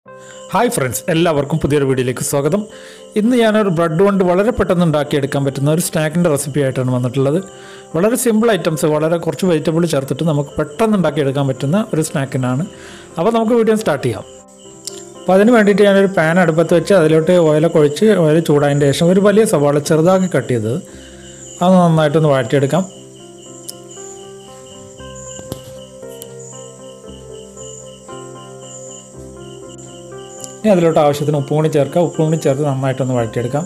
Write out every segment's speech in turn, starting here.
hi friends എല്ലാവർക്കും പുതിയൊരു വീഡിയോയിലേക്ക് സ്വാഗതം ഇന്ന് ഞാനൊരു ബ്രെഡ് കൊണ്ട് വളരെ പെട്ടെന്ന് ഉണ്ടാക്കിയെടുക്കാൻ പറ്റുന്ന ഒരു സ്നാക്കിൻ്റെ റെസിപ്പി ആയിട്ടാണ് വന്നിട്ടുള്ളത് വളരെ സിമ്പിൾ ഐറ്റംസ് വളരെ കുറച്ച് വെജിറ്റബിൾ ചേർത്തിട്ട് നമുക്ക് പെട്ടെന്ന് ഉണ്ടാക്കിയെടുക്കാൻ പറ്റുന്ന ഒരു സ്നാക്കിനാണ് അപ്പോൾ നമുക്ക് വീഡിയോ സ്റ്റാർട്ട് ചെയ്യാം അപ്പോൾ അതിന് വേണ്ടിയിട്ട് ഞാനൊരു പാൻ അടുപ്പത്ത് വെച്ച് അതിലോട്ട് ഓയിലൊക്കെ ഒഴിച്ച് ഓയിൽ ചൂടായതിൻ്റെ ശേഷം ഒരു വലിയ സവാള ചെറുതാക്കി കട്ട് ചെയ്തത് അത് നന്നായിട്ടൊന്ന് വഴറ്റിയെടുക്കാം ഇനി അതിലോട്ട് ആവശ്യത്തിന് ഉപ്പും കൂടി ചേർക്കാം ഉപ്പും കൂടി ചേർത്ത് നന്നായിട്ടൊന്ന് വഴറ്റിയെടുക്കാം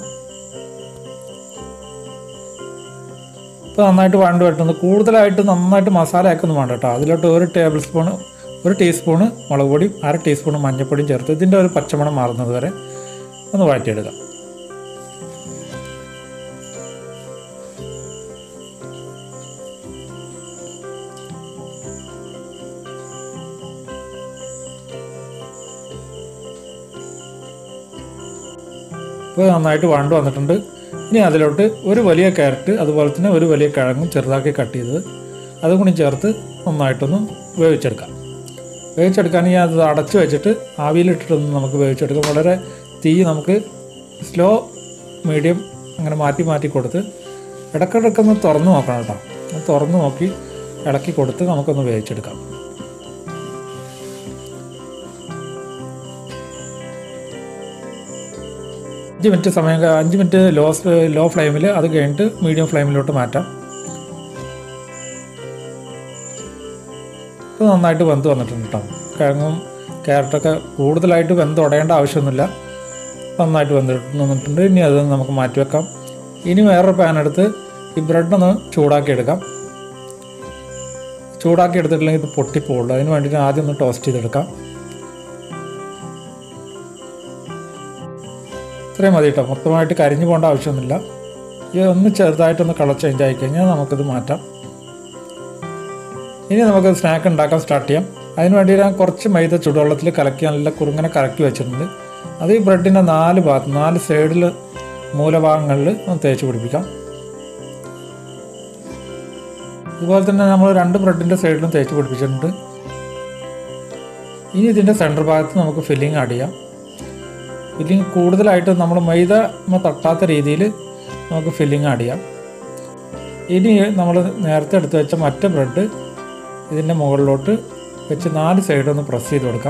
ഇപ്പോൾ നന്നായിട്ട് വഴണ്ട് വരട്ടുന്നത് കൂടുതലായിട്ട് നന്നായിട്ട് മസാലയൊക്കൊന്നും വേണ്ട കേട്ടോ അതിലോട്ട് ഒരു ടേബിൾ സ്പൂൺ ഒരു ടീസ്പൂണ് മുളക് പൊടിയും അര ടീസ്പൂൺ മഞ്ഞൾപ്പൊടിയും ചേർത്ത് ഇതിൻ്റെ ഒരു പച്ചമണം മാറുന്നത് വരെ ഒന്ന് വഴറ്റിയെടുക്കാം ഇപ്പോൾ നന്നായിട്ട് വഴണ്ട് വന്നിട്ടുണ്ട് ഇനി അതിലോട്ട് ഒരു വലിയ ക്യാരറ്റ് അതുപോലെ തന്നെ ഒരു വലിയ കിഴങ്ങും ചെറുതാക്കി കട്ട് ചെയ്തത് അതും കൂടി ചേർത്ത് നന്നായിട്ടൊന്ന് വേവിച്ചെടുക്കാം വേവിച്ചെടുക്കാൻ ഞാൻ അത് അടച്ച് വെച്ചിട്ട് ആവിയിലിട്ടിട്ടൊന്ന് നമുക്ക് വേവിച്ചെടുക്കാം വളരെ തീ നമുക്ക് സ്ലോ മീഡിയം അങ്ങനെ മാറ്റി മാറ്റി കൊടുത്ത് ഇടയ്ക്കിടയ്ക്കൊന്ന് തുറന്ന് നോക്കണം കേട്ടോ അത് തുറന്ന് നോക്കി ഇളക്കി കൊടുത്ത് നമുക്കൊന്ന് വേവിച്ചെടുക്കാം അഞ്ച് മിനിറ്റ് സമയം ക- അഞ്ച് മിനിറ്റ് ലോ ലോ ഫ്ലെയിമിൽ അത് കഴിഞ്ഞിട്ട് മീഡിയം ഫ്ലെയിമിലോട്ട് മാറ്റാം ഇത് നന്നായിട്ട് വെന്ത് വന്നിട്ടുണ്ട് കേട്ടോ കിഴങ്ങും ക്യാരറ്റൊക്കെ കൂടുതലായിട്ട് വെന്ത് ഉടയേണ്ട ആവശ്യമൊന്നുമില്ല നന്നായിട്ട് വെന്തിട്ട് വന്നിട്ടുണ്ട് ഇനി അത് നമുക്ക് മാറ്റി വെക്കാം ഇനി വേറൊരു പാൻ എടുത്ത് ഈ ബ്രെഡ് ഒന്ന് ചൂടാക്കി എടുക്കാം ചൂടാക്കി എടുത്തിട്ടില്ലെങ്കിൽ ഇത് പൊട്ടിപ്പോവുള്ളൂ അതിന് വേണ്ടിയിട്ട് ആദ്യം ഒന്ന് ടോസ്റ്റ് ചെയ്തെടുക്കാം ഇത്രയും മതി കേട്ടോ മൊത്തമായിട്ട് കരിഞ്ഞു പോകേണ്ട ആവശ്യമൊന്നുമില്ല ഇത് ഒന്ന് ചെറുതായിട്ടൊന്ന് കളർ ചേഞ്ച് ആയി കഴിഞ്ഞാൽ നമുക്കിത് മാറ്റാം ഇനി നമുക്ക് സ്നാക്ക് ഉണ്ടാക്കാൻ സ്റ്റാർട്ട് ചെയ്യാം അതിന് വേണ്ടി ഞാൻ കുറച്ച് മൈദ ചുടുവെള്ളത്തിൽ കലക്കി നല്ല കുറുങ്ങനെ കലക്കി വെച്ചിട്ടുണ്ട് അത് ഈ ബ്രെഡിൻ്റെ നാല് ഭാഗത്ത് നാല് സൈഡിൽ മൂലഭാഗങ്ങളിൽ ഒന്ന് തേച്ച് പിടിപ്പിക്കാം ഇതുപോലെ തന്നെ നമ്മൾ രണ്ട് ബ്രെഡിൻ്റെ സൈഡിലും തേച്ച് പിടിപ്പിച്ചിട്ടുണ്ട് ഇനി ഇതിൻ്റെ സെൻറ്റർ ഭാഗത്ത് നമുക്ക് ഫില്ലിങ് ആഡ് ചെയ്യാം ഫില്ലിങ് കൂടുതലായിട്ട് നമ്മൾ മൈദ മ തട്ടാത്ത രീതിയിൽ നമുക്ക് ഫില്ലിങ് ആഡ് ചെയ്യാം ഇനി നമ്മൾ നേരത്തെ എടുത്ത് വെച്ച മറ്റേ ബ്രെഡ് ഇതിൻ്റെ മുകളിലോട്ട് വെച്ച് നാല് സൈഡ് ഒന്ന് പ്രസ് ചെയ്ത് കൊടുക്കാം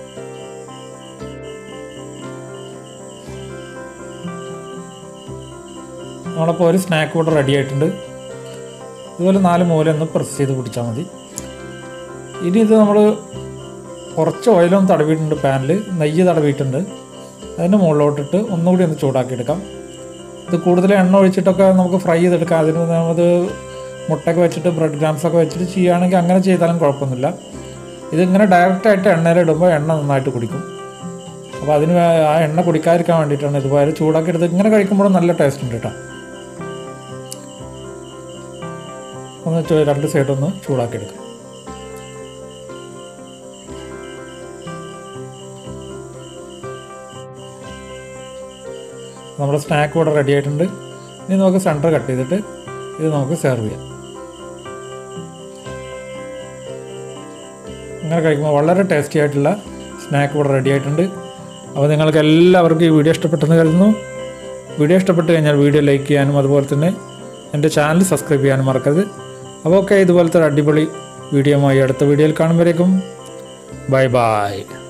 നമ്മളപ്പോൾ ഒരു സ്നാക്ക് ഇവിടെ റെഡി ആയിട്ടുണ്ട് ഇതുപോലെ നാല് മൂല ഒന്ന് പ്രസ് ചെയ്ത് പിടിച്ചാൽ മതി ഇനി ഇത് നമ്മൾ കുറച്ച് ഓയിലൊന്ന് തടവിയിട്ടുണ്ട് പാനിൽ നെയ്യ് തടവിയിട്ടുണ്ട് അതിൻ്റെ മുകളിലോട്ടിട്ട് ഒന്നുകൂടി ഒന്ന് ചൂടാക്കി എടുക്കാം ഇത് കൂടുതൽ എണ്ണ ഒഴിച്ചിട്ടൊക്കെ നമുക്ക് ഫ്രൈ ചെയ്തെടുക്കാം അതിന് നമുക്ക് മുട്ടയൊക്കെ വെച്ചിട്ട് ബ്രെഡ് ക്രാംസ് ഒക്കെ വെച്ചിട്ട് ചെയ്യുകയാണെങ്കിൽ അങ്ങനെ ചെയ്താലും കുഴപ്പമൊന്നുമില്ല ഇതിങ്ങനെ ഡയറക്റ്റായിട്ട് എണ്ണയിലിടുമ്പോൾ എണ്ണ നന്നായിട്ട് കുടിക്കും അപ്പോൾ അതിന് വേ- ആ എണ്ണ കുടിക്കാതിരിക്കാൻ വേണ്ടിയിട്ടാണ് ഇതുപോലെ ചൂടാക്കി എടുത്ത് ഇങ്ങനെ കഴിക്കുമ്പോൾ നല്ല ടേസ്റ്റ് ഉണ്ട് കേട്ടോ ഒന്ന് ചു- രണ്ട് സൈഡൊന്ന് ചൂടാക്കി എടുക്കാം നമ്മുടെ സ്നാക്ക് ഇവിടെ റെഡി ആയിട്ടുണ്ട് ഇനി നമുക്ക് സെൻറ്റർ കട്ട് ചെയ്തിട്ട് ഇത് നമുക്ക് സെർവ് ചെയ്യാം അങ്ങനെ കഴിക്കുമ്പോൾ വളരെ ടേസ്റ്റി ആയിട്ടുള്ള സ്നാക്ക് ഇവിടെ റെഡി ആയിട്ടുണ്ട് അപ്പോൾ നിങ്ങൾക്ക് എല്ലാവർക്കും ഈ വീഡിയോ ഇഷ്ടപ്പെട്ടെന്ന് കരുതുന്നു വീഡിയോ ഇഷ്ടപ്പെട്ട് കഴിഞ്ഞാൽ വീഡിയോ ലൈക്ക് ചെയ്യാനും അതുപോലെ തന്നെ എൻ്റെ ചാനൽ സബ്സ്ക്രൈബ് ചെയ്യാനും മറക്കരുത് അപ്പോൾ ഓക്കെ ഇതുപോലത്തെ ഒരു അടിപൊളി വീഡിയോയുമായി അടുത്ത വീഡിയോയിൽ കാണുമ്പോഴേക്കും ബൈ ബൈ